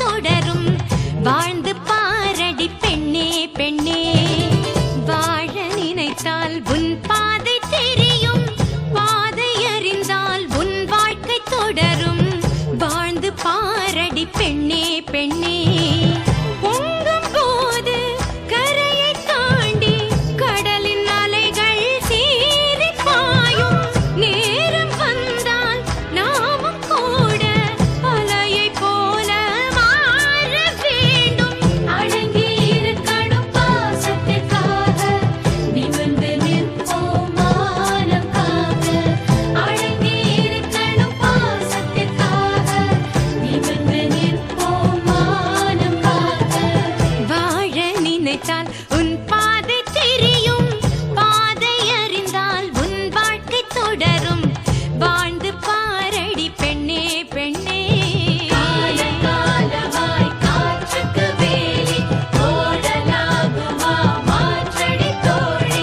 தொடரும் வாழ்ந்து பாரடி பெண்ணே பெண்ணே வாழ நினைத்தால் உன் பாதை தெரியும் பாதை அறிந்தால் உன் வாழ்க்கை தொடரும் வாழ்ந்து பாரடி பெண்ணே பெண்ணே பொங்கும் போது கரையை தாண்டி கடலின் அலைகள் சீறி பாயும் நேரம் வந்தால் நாமும் கூட அலையை போல மாற வேண்டும் அடங்கி இருக்கணும் பாசத்திற்காக நிமிர்ந்து நிற்போம் மானம் காக்க அடங்கி இருக்கணும் பாசத்திற்காக நிமிர்ந்து நிற்போம் மானம் காக்க வாழ நினைத்தால் உன் பாதை தெரியும் பாதை அறிந்தால் உன் வாழ்க்கை தொடரும் வாழ்ந்து பாரடி பெண்ணே பெண்ணே காலகாலமாய் காற்றுக்கு வேலி ஓடலாகுமா மாற்றடி தோழி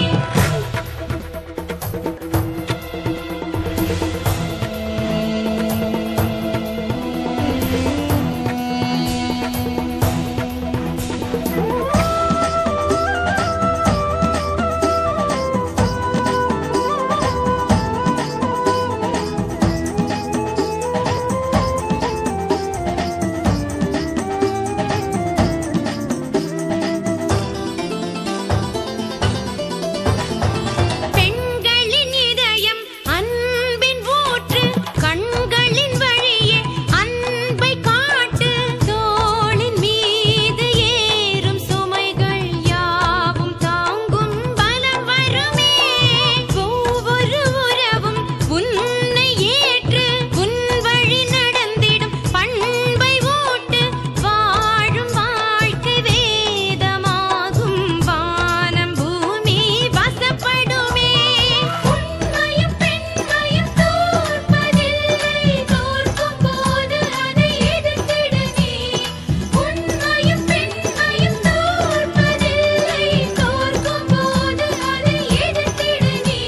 பெண்களின் இதயம் அன்பின் ஊற்று கண்களின் வழியே அன்பை காட்டு தோளின் மீது ஏறும் சுமைகள் யாவும் தாங்கும் பலம் வருமே ஒவ்வொரு உறவும் உன்னை ஏற்று உன் வழி நடந்திடும் பண்பை ஊட்டு வாழும் வாழ்க்கை வேதமாகும் வானம் பூமி வசப்படுமே உண்மையும் பெண்மையும் தோற்பதில்லை தோற்கும் போது அதை எதிர்த்திடு நீ உண்மையும் பெண்மையும் தோற்பதில்லை தோற்கும் போது அதை எதிர்த்திடு நீ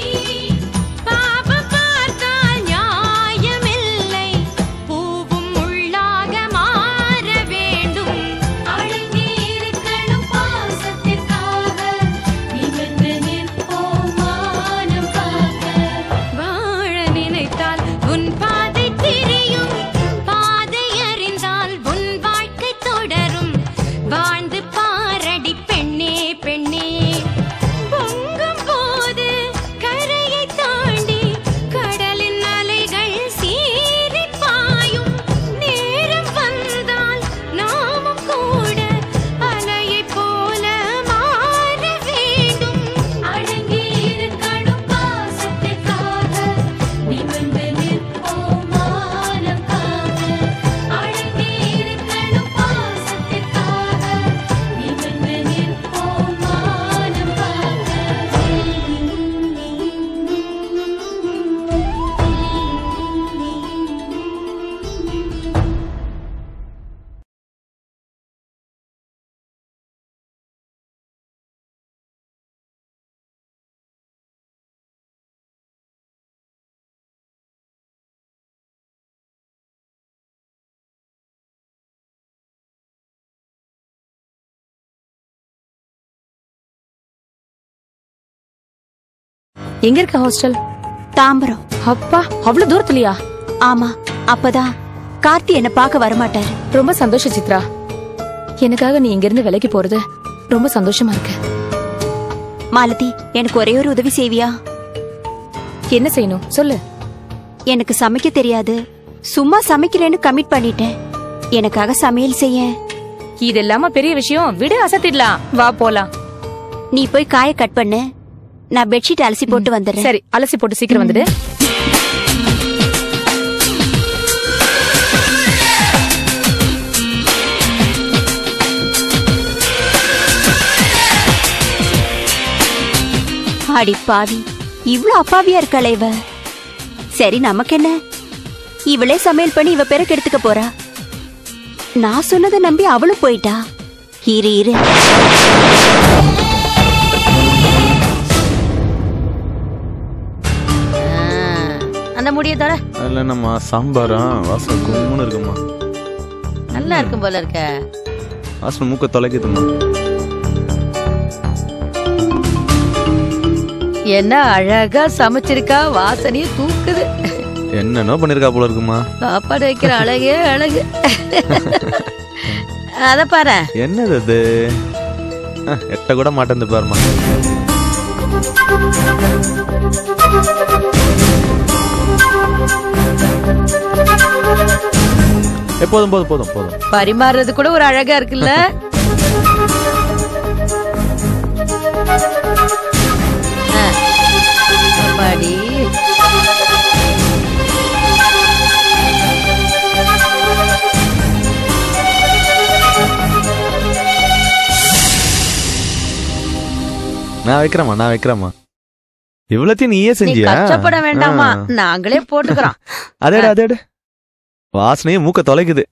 பாபம் பார்த்தால் நியாயமில்லை பூவும் உள்ளாக மாற வேண்டும் அடங்கி இருக்கணும் பாசத்திற்காக நிமிர்ந்து நிற்போம் மானம் காக்க வாழ நினைத்தால் உன் பாதை தெரியும் பாதை அறிந்தால் உன் வாழ்க்கை தொடரும் வாழ்ந்து பாரடி பெண்ணே பெண்ணே பொங்கும் போது கரையை தாண்டி கடலின் அலைகள் சீறி பாயும் நேரம் வந்தால் நாமும் கூட அலையை போல மாற வேண்டும் அடங்கி இருக்கணும் பாசத்திற்காக நிமிர்ந்து நிற்போம் மானம் காக்க அடங்கி இருக்கணும் பாசத்திற்காக நிமிர்ந்து நிற்போம் மானம் எங்க இருக்க ஹாஸ்டல் தாம்பரம் அப்பா அவ்வளவு தூரத்துலயா ஆமா அப்பதான் கார்த்தி என்ன பார்க்க வரமாட்டாரு ரொம்ப சந்தோஷம் சித்ரா எனக்காக நீ இங்க இருந்து விலைக்கு போறது ரொம்ப சந்தோஷமா இருக்கு மாலதி எனக்கு ஒரே ஒரு உதவி செய்வியா என்ன செய்யணும் சொல்லு எனக்கு சமைக்க தெரியாது சும்மா சமைக்கிறேன்னு கமிட் பண்ணிட்டேன் எனக்காக சமையல் செய்ய இது இல்லாம பெரிய விஷயம் விடு அசத்திடலாம் வா போலாம் நீ போய் காய கட் பண்ணு நான் பெட்ஷீட் அலசி போட்டு வந்துடுறேன் சரி அலசி போட்டு சீக்கிரம் வந்துடு அடி பாவி இவ்ளோ அப்பாவியா இருக்காளே இவ சரி நமக்கு என்ன இவளே சமையல் பண்ணி இவ பேரை கெடுத்துக்க போறா நான் சொன்னதை நம்பி அவளும் போயிட்டா இரு இரு அந்த முடிய தர அதில் என்னம்மா சாம்பாரா வாசம் கும்முன்னு இருக்குமா நல்ல டென்ஷனா இருக்கும் போல இருக்க வாசனை மூக்க தொலைக்குதுமா என்ன அழகா சமைச்சிருக்கா வாசனையும் தூக்குது என்னென்னோ பண்ணிருக்கா போல இருக்குமா சாப்பாடு வைக்கிற அழகே அழகு அத பாரு என்னது அது அஹ், எட்ட கூட மாட்டேன் பாருமா ஏ, போதும் போதும் போதும் போதும் பரிமாறுறது கூட ஒரு அழகா இருக்குல்ல ஆ. அப்பாடி நான் வைக்கிறேம்மா நான் வைக்கிறேம்மா இவ்வளத்தையும் நீயே நீ செஞ்சியா கஷ்டப்பட வேண்டாமா ஆ. நாங்களே போட்டுக்கிறோம் அதேடா அதேடு வாசனையும் மூக்க தொலைக்குது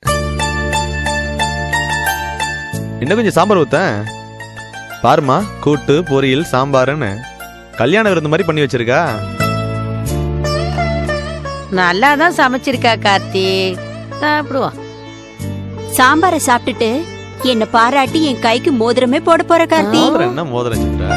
இன்னும் கொஞ்சம் சாம்பார் ஊத்தேன் பாருமா கூட்டு பொரியல் சாம்பார்னு கல்யாண விருந்து மாதிரி பண்ணி வச்சிருக்கா நல்லா தான் சமைச்சிருக்கா கார்த்தி சாப்பிடுவோம் சாம்பாரை சாப்பிட்டுட்டு என்ன பாராட்டி என் கைக்கு மோதிரமே போட போற கார்த்தி மோதிரம் என்ன மோதிரம் சித்ரா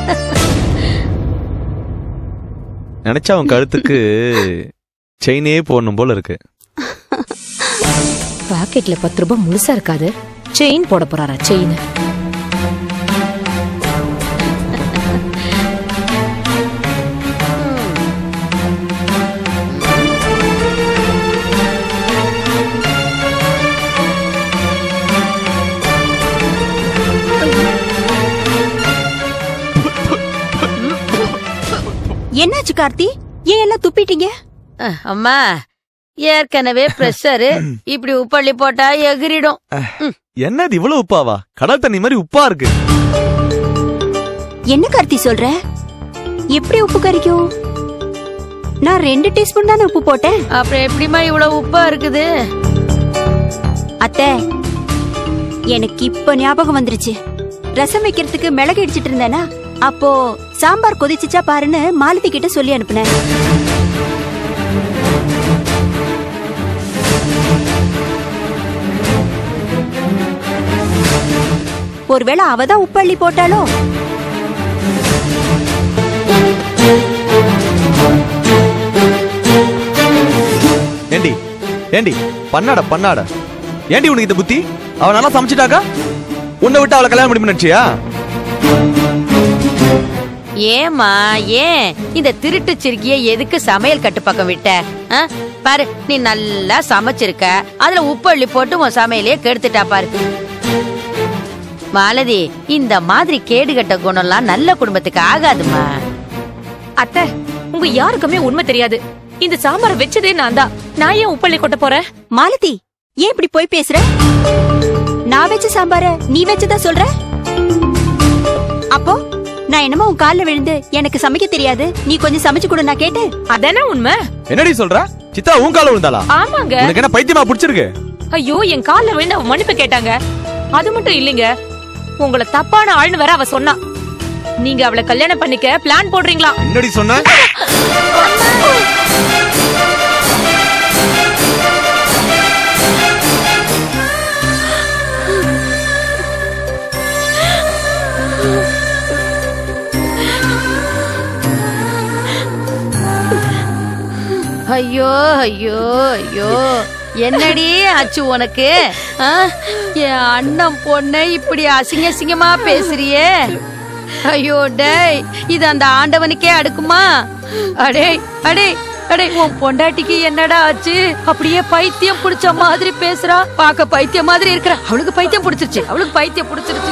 நினைச்சா உன் கழுத்துக்கு செயினே போடணும் போல இருக்கு பாக்கெட்ல பத்து ரூபாய் முழுசா இருக்காது செயின் போட போறாரா செயின் என்னாச்சு கார்த்தி ஏன் எல்லாம் துப்பிட்டீங்க அஹ், அம்மா ஏற்கனவே பிரஷரு இப்படி உப்பள்ளி போட்டா எகிரிடும் என்னது இவ்வளவு உப்பாவா கடல் தண்ணி மாதிரி உப்பா இருக்கு என்ன கார்த்தி சொல்ற எப்படி உப்பு கறிக்கும் நான் ரெண்டு டீஸ்பூன் தானே உப்பு போட்டேன் அப்புறம் எப்படிம்மா இவ்வளவு உப்பா இருக்குது அத்தை எனக்கு இப்ப ஞாபகம் வந்துருச்சு ரசம் வைக்கிறதுக்கு மிளகு இடிச்சிட்டு இருந்தேனா அப்போ சாம்பார் கொதிச்சுச்சா பாருன்னு மாலதி கிட்ட சொல்லி அனுப்புனேன் ஒருவேளை அவதான் உப்பள்ளி போட்டாலோ ஏண்டி ஏண்டி பண்ணாட பண்ணாட ஏண்டி உனக்கு இந்த புத்தி அவ நல்லா சமைச்சிட்டாக்கா உன்னை விட்டு அவளை கல்யாணம் பண்ணி நினைச்சியா ஏமா ஏன் இந்த திருட்டு சிறுக்கிய எதுக்கு சமையல் கட்டு பக்கம் விட்ட ஆ? பாரு நீ நல்லா சமைச்சிருக்க அதுல உப்பள்ளி போட்டு உன் சமையலையே கெடுத்துட்டா பாரு மாலதி இந்த மாதிரி கேடுகட்ட குணம்லாம் நல்ல குடும்பத்துக்கு ஆகாதுமா அத்தை உங்க யாருக்குமே உண்மை தெரியாது இந்த சாம்பாரை வச்சதே நான் தான் நான் ஏன் உப்பள்ளி கொட்ட போறேன் மாலதி ஏன் இப்படி போய் பேசுற நான் வச்ச சாம்பார நீ வச்சதா சொல்ற அப்போ நான் என்னமோ உன் கால்ல விழுந்து எனக்கு சமைக்க தெரியாது நீ கொஞ்சம் சமைச்சு கொடு நான் கேட்டேன் அதானே உண்மை என்னடி சொல்ற சித்தா உன் கால விழுந்தாளா ஆமாங்க உனக்கு என்ன பைத்தியமா பிடிச்சிருக்கு ஐயோ என் கால்ல விழுந்து அவ மன்னிப்பு கேட்டாங்க அது மட்டும் இல்லைங்க உங்களை தப்பான ஆள்னு வேற அவ சொன்னா நீங்க அவளை கல்யாணம் பண்ணிக்க பிளான் போடுறீங்களா என்னடி சொன்ன ஐயோ ஐயோ ஐயோ என்னடி ஆச்சு உனக்கு ஆ? என் அண்ணன் பொண்ணை இப்படி அசிங்க அசிங்கமா பேசுறியே ஐயோ டேய் இது அந்த ஆண்டவனுக்கே அடுக்குமா அடே அடே அடே உன் பொண்டாட்டிக்கு என்னடா ஆச்சு அப்படியே பைத்தியம் புடிச்ச மாதிரி பேசுறா பாக்க பைத்தியம் மாதிரி இருக்கிற அவளுக்கு பைத்தியம் புடிச்சிருச்சு அவளுக்கு பைத்தியம் புடிச்சிருச்சு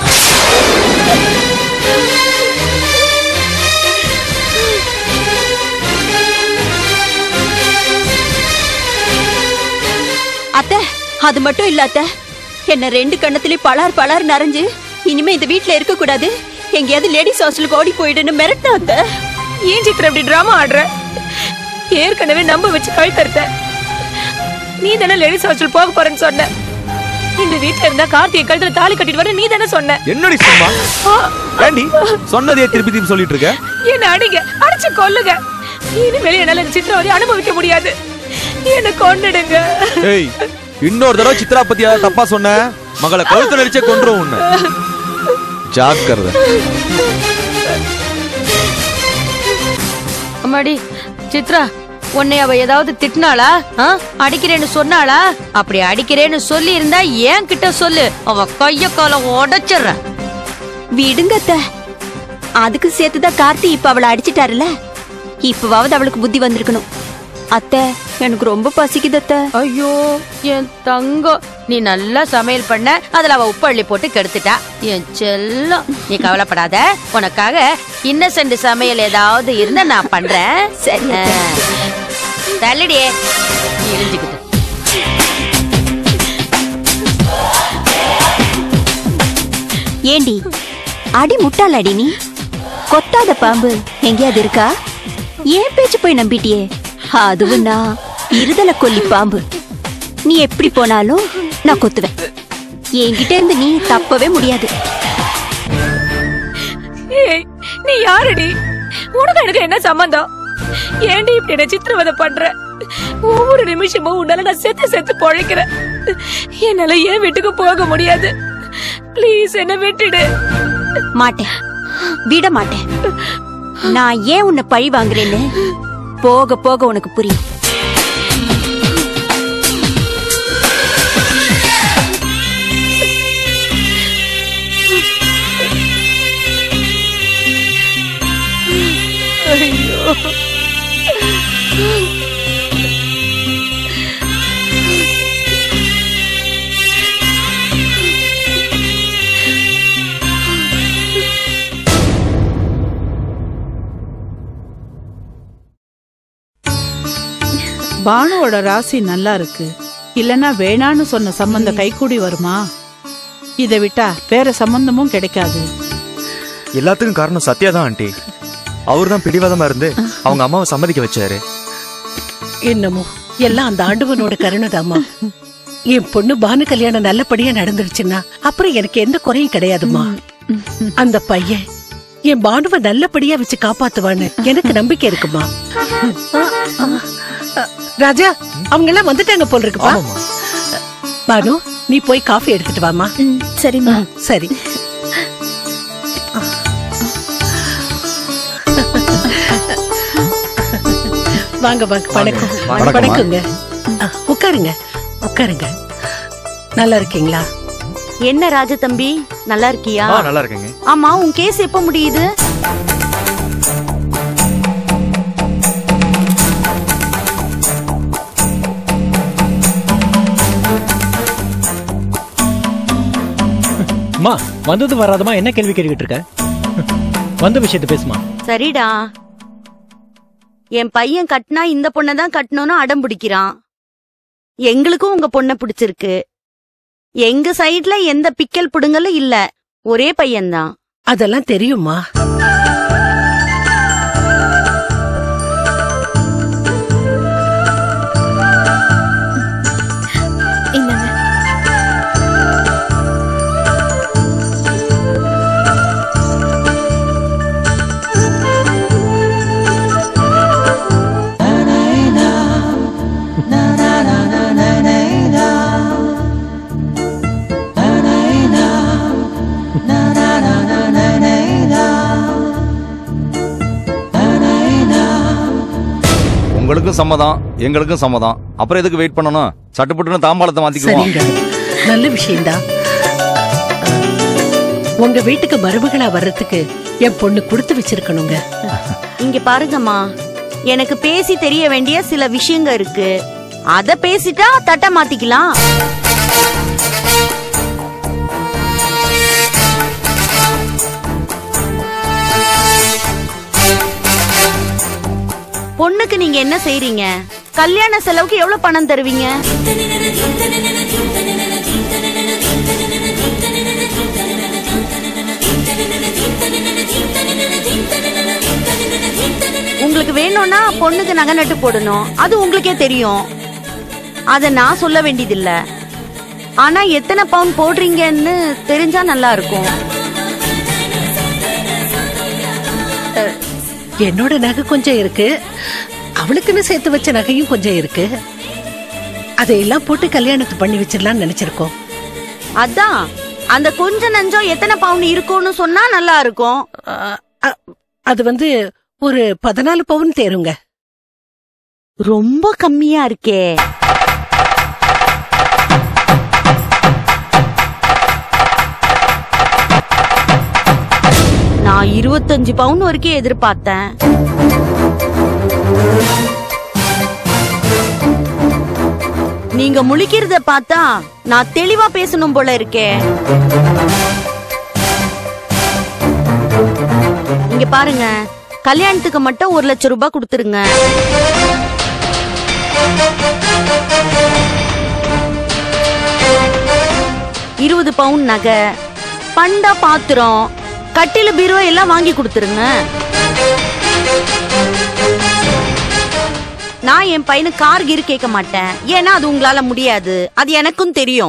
அத்தை அது மட்டும் இல்ல அத்தை என்ன ரெண்டு கண்ணத்துலயும் பலார் பலார் நரைஞ்சு இனிமே இந்த வீட்ல இருக்க கூடாது எங்கேயாவது லேடிஸ் ஹாஸ்டலுக்கு ஓடி போயிடுன்னு மிரட்டின அத்தை ஏன் சித்திர இப்படி டிராமா ஆடுற ஏற்கனவே நம்ப வச்சு கழுத்தறுத்த நீ தானே லேடிஸ் ஹாஸ்டல் போக போறேன்னு சொன்ன இந்த வீட்ல இருந்தா கார்த்திகை கழுத்துல தாலி கட்டிட்டு வர நீ தானே சொன்ன என்னடி சும்மா ஏண்டி சொன்னதையே திருப்பி திருப்பி சொல்லிட்டு இருக்க என்ன அடிங்க அடிச்சு கொல்லுங்க இனிமேல் என்னால இந்த சித்திரவதை அனுபவிக்க முடியாது என்ன கொன்னுடுங்க ஏய் இன்னொரு தடவை சித்ரா பத்தி ஏதாவது தப்பா சொன்ன மகளை கழுத்து நடிச்சே கொண்டுரும் உன்னை ஜாக்கிரதை அம்மாடி சித்ரா உன்னை அவ ஏதாவது திட்டினாளா ஆ? அடிக்கிறேன்னு சொன்னாளா அப்படி அடிக்கிறேன்னு சொல்லி இருந்தா ஏன் கிட்ட சொல்லு அவ கைய கால உடைச்சிடுறேன் விடுங்க அத்தை அதுக்கு சேர்த்துதான் கார்த்தி இப்ப அவளை அடிச்சிட்டாருல இப்பவாவது அவளுக்கு புத்தி வந்திருக்கணும் அத்தை எனக்கு ரொம்ப பசிக்குது அத்தை ஐயோ என் தங்கம் நீ நல்லா சமையல் பண்ண அதுல அவ உப்பு அள்ளி போட்டு கெடுத்துட்டா என் செல்லம் நீ கவலைப்படாத உனக்காக இன்னசென்ட் சமையல் ஏதாவது இருந்தா நான் பண்றேன் சரி, அத்தை. தள்ளிடியே நீ இழிஞ்சுக்கிட்டு ஏண்டி அடி முட்டாள் அடி நீ கொத்தாத பாம்பு எங்கேயாவது இருக்கா ஏன் பேச்சு போய் நம்பிட்டியே அதுவும் நான் இருதல கொல்லி பாம்பு நீ எப்படி போனாலும் நான் கொத்துவேன் என்கிட்ட இருந்து நீ தப்பவே முடியாது ஏய் நீ யாருடி உனக்கு எனக்கு என்ன சம்பந்தம் ஏன்டி இப்படி என்ன சித்திரவதை பண்ற ஒவ்வொரு நிமிஷமும் உன்னால நான் செத்து செத்து பொழைக்கிறேன் என்னால ஏன் வீட்டுக்கு போக முடியாது ப்ளீஸ் என்ன விட்டுடு மாட்டேன் விட மாட்டேன் நான் ஏன் உன்னை பழி வாங்குறேன்னு போக போக உனக்கு புரியும் பானுவோட ராசி நல்லா இருக்கு இல்லனா வேணான்னு சொன்ன சம்பந்தம் கைகூடி வருமா இதை விட்டா வேற சம்பந்தமும் கிடைக்காது எல்லாத்துக்கும் காரணம் சத்யா தான் ஆண்டி அவர் தான் பிடிவாதமா இருந்து அவங்க அம்மாவை சம்மதிக்க வச்சாரு என்னமோ எல்லாம் அந்த ஆண்டவனோட கருணைதாம்மா என் பொண்ணு பானு கல்யாணம் நல்லபடியா நடந்துருச்சுன்னா அப்புறம் எனக்கு எந்த குறையும் கிடையாதும்மா அந்த பையன் என் பானுவை நல்லபடியா வச்சு காப்பாத்துவான்னு எனக்கு நம்பிக்கை இருக்குமா ராஜா அவங்க எல்லாம் வந்துட்டாங்க போல் இருக்குப்பா ஆமாம்மா பானு நீ போய் காஃபி எடுத்துட்டு வாமா சரிம்மா சரி வாங்க வாங்க வணக்கம் வணக்கம்மா. வணக்கங்க ஆ, உட்காருங்க உட்காருங்க நல்லா இருக்கீங்களா என்ன ராஜதம்பி நல்லா இருக்கியா ஆ நல்லா இருக்கேங்க ஆமா உன் கேஸ் எப்ப முடியுது அம்மா வந்தது வராதமா என்ன கேள்வி கேட்டுக்கிட்டு இருக்க வந்த விஷயத்தை பேசுமா சரிடா என் பையன் கட்டினா இந்த பொண்ணை தான் கட்டணும்னு அடம் பிடிக்கிறான் எங்களுக்கும் உங்க பொண்ணை பிடிச்சிருக்கு எங்க சைடுல எந்த பிக்கல் புடுங்கலும் இல்ல ஒரே பையன்தான் அதெல்லாம் தெரியுமா உங்களுக்கும் சம்மதம் எங்களுக்கும் சம்மதம் அப்புறம் எதுக்கு வெயிட் பண்ணணும் சட்டுப்பட்டுன்னு தாம்பாளத்தை மாத்திக்குவோம் சரிங்க நல்ல விஷயம்தான் உங்க வீட்டுக்கு மருமகளா வர்றதுக்கு என் பொண்ணு கொடுத்து வச்சிருக்கணுங்க இங்க பாருங்கம்மா எனக்கு பேசி தெரிய வேண்டிய சில விஷயங்க இருக்கு அத பேசிட்டா தட்ட மாத்திக்கலாம் பொண்ணுக்கு நீங்க என்ன செய்றீங்க கல்யாண செலவுக்கு எவ்வளவு பணம் தருவீங்க உங்களுக்கு வேணும்னா பொண்ணுக்கு நகை நட்டு போடணும் அது உங்களுக்கே தெரியும் அத நான் சொல்ல வேண்டியதில்ல ஆனா எத்தனை பவுன் போடுறீங்கன்னு தெரிஞ்சா நல்லா இருக்கும் என்னோட நகை கொஞ்சம் இருக்கு அவளுக்குன்னு சேர்த்து வச்ச நகையும் கொஞ்சம் இருக்கு அதையெல்லாம் போட்டு கல்யாணத்தை பண்ணி வச்சிடலாம்னு நினைச்சிருக்கோம் அதான் அந்த கொஞ்ச நஞ்சம் எத்தனை பவுன் இருக்கும்னு சொன்னா நல்லா இருக்கும் அது வந்து ஒரு பதினாலு பவுன் தேருங்க ரொம்ப கம்மியா இருக்கே நான் இருபத்தஞ்சு பவுன் வரைக்கும் எதிர்பார்த்தேன் நீங்க முழிக்கிறத பார்த்தா நான் தெளிவா பேசணும் போல இருக்கே இங்க பாருங்க கல்யாணத்துக்கு மட்டும் ஒரு லட்சம் ரூபாய் கொடுத்துருங்க இருபது பவுன் நகை பண்டா பாத்திரம் கட்டில பீரோ எல்லாம் வாங்கி கொடுத்துருங்க நான் என் பையனுக்கு கார் கீர் கேட்க மாட்டேன் ஏன்னா அது உங்களால முடியாது அது எனக்கும் தெரியும்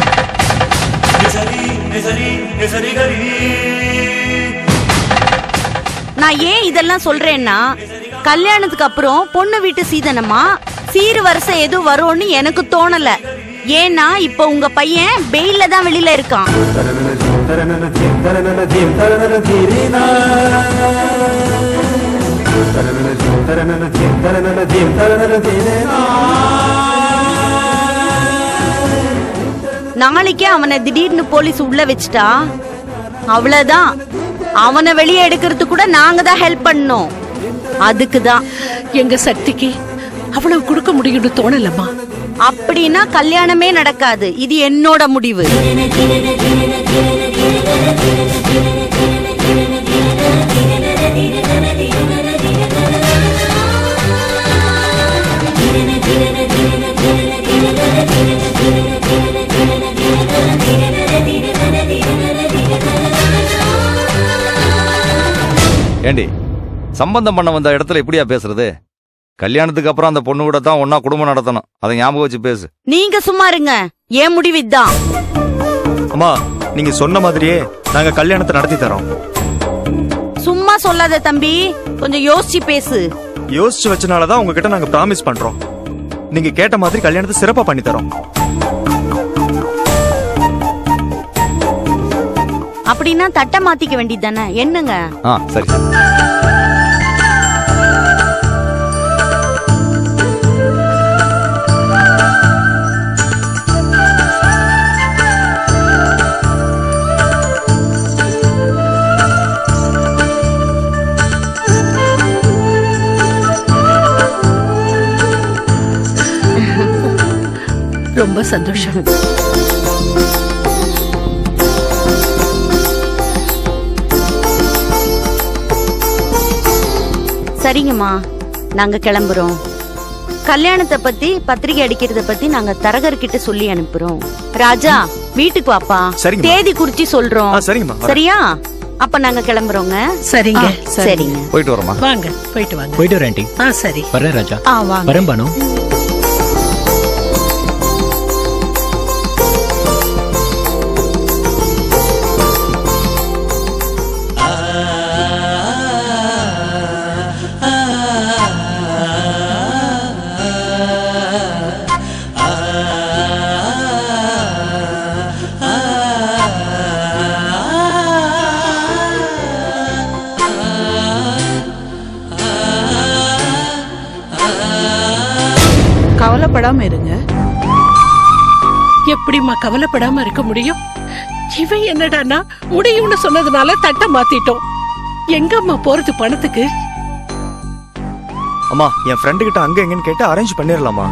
நான் ஏன் இதெல்லாம் சொல்றேன்னா கல்யாணத்துக்கு அப்புறம் பொண்ணு வீட்டு சீதனமா சீர் வரிசை எதுவும் வரும்னு எனக்கு தோணல ஏன்னா இப்ப உங்க பையன் பெயில்ல தான் வெளியில இருக்கான் நாளைக்கே அவனை திடீர்னு போலீஸ் உள்ள வச்சுட்டா அவ்வளவுதான் அவனை வெளியே எடுக்கிறதுக்கு கூட நாங்க தான் ஹெல்ப் பண்ணோம் அதுக்கு தான் எங்க சக்திக்கு அவ்வளவு கொடுக்க முடியும்னு தோணலம்மா அப்படின்னா கல்யாணமே நடக்காது இது என்னோட முடிவு ஏண்டி சம்பந்தம் பண்ண வந்த இடத்துல இப்படியா பேசுறது கல்யாணத்துக்கு அப்புறம் அந்த பொண்ணு கூட தான் ஒன்னா குடும்பம் நடத்தணும் அதை ஞாபகம் வச்சு பேசு நீங்க சும்மா இருங்க என் முடிவு இதான் அம்மா நீங்க சொன்ன மாதிரியே நாங்க கல்யாணத்தை நடத்தி தரோம் சும்மா சொல்லாத தம்பி கொஞ்சம் யோசிச்சு பேசு யோசிச்சு வச்சனாலதான் உங்ககிட்ட நாங்க ப்ராமிஸ் பண்றோம் நீங்க கேட்ட மாதிரி கல்யாணத்தை சிறப்பா பண்ணி தரோம் அப்படின்னா தட்டை மாத்திக்க வேண்டியது தானே என்னங்க ஆ சரி ரொம்ப சந்தோஷம் சரிங்கம்மா நாங்க கிளம்புறோம் கல்யாணத்தை பத்தி பத்திரிகை அடிக்கிறத பத்தி நாங்க தரகர்கிட்ட சொல்லி அனுப்புறோம் ராஜா வீட்டுக்கு வாப்பா சரிங்கம்மா. தேதி குறிச்சு சொல்றோம் ஆ, சரிங்கம்மா, வரேன். சரியா அப்ப நாங்க கிளம்புறோங்க சரிங்க ஆ, சரிங்க போயிட்டு வரமா வாங்க போயிட்டு வாங்க போயிட்டு வரேன் ஆண்டி ஆ சரி வரேன் ராஜா ஆ வாங்க வரேன் பானு கவலைப்படாம இருங்க எப்படிம்மா கவலைப்படாம இருக்க முடியும் இவன் என்னடான்னா முடியும்னு சொன்னதுனால தட்டை மாத்திட்டோம் எங்கம்மா போறது பணத்துக்கு அம்மா என் ஃப்ரெண்டு கிட்ட அங்க எங்கன்னு கேட்டு அரேஞ்ச் பண்ணிடலாமா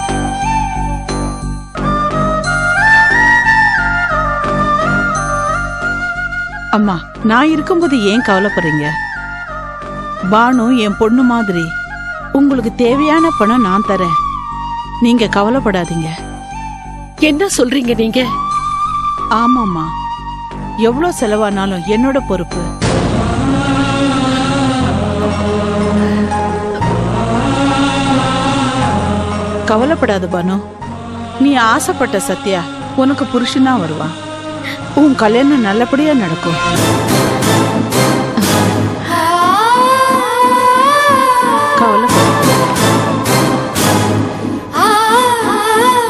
அம்மா நான் இருக்கும்போது ஏன் கவலைப்படுறீங்க பானு என் பொண்ணு மாதிரி உங்களுக்கு தேவையான பணம் நான் தரேன் நீங்க கவலைப்படாதீங்க என்ன சொல்றீங்க நீங்க ஆமாம்மா எவ்வளோ செலவானாலும் என்னோட பொறுப்பு கவலைப்படாத பானு நீ ஆசைப்பட்ட சத்யா உனக்கு புருஷனா வருவான் உன் கல்யாணம் நல்லபடியா நடக்கும் கவலைப்பட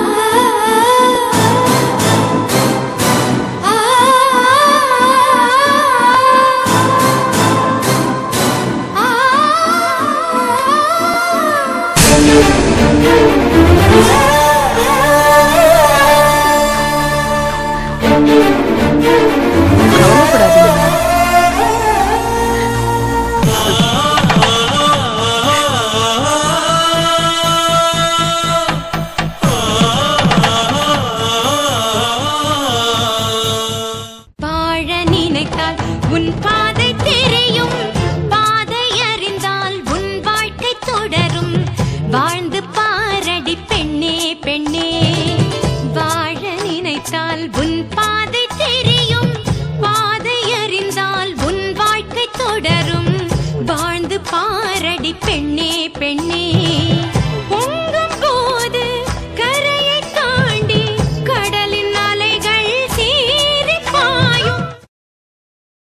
பாரடி பெண்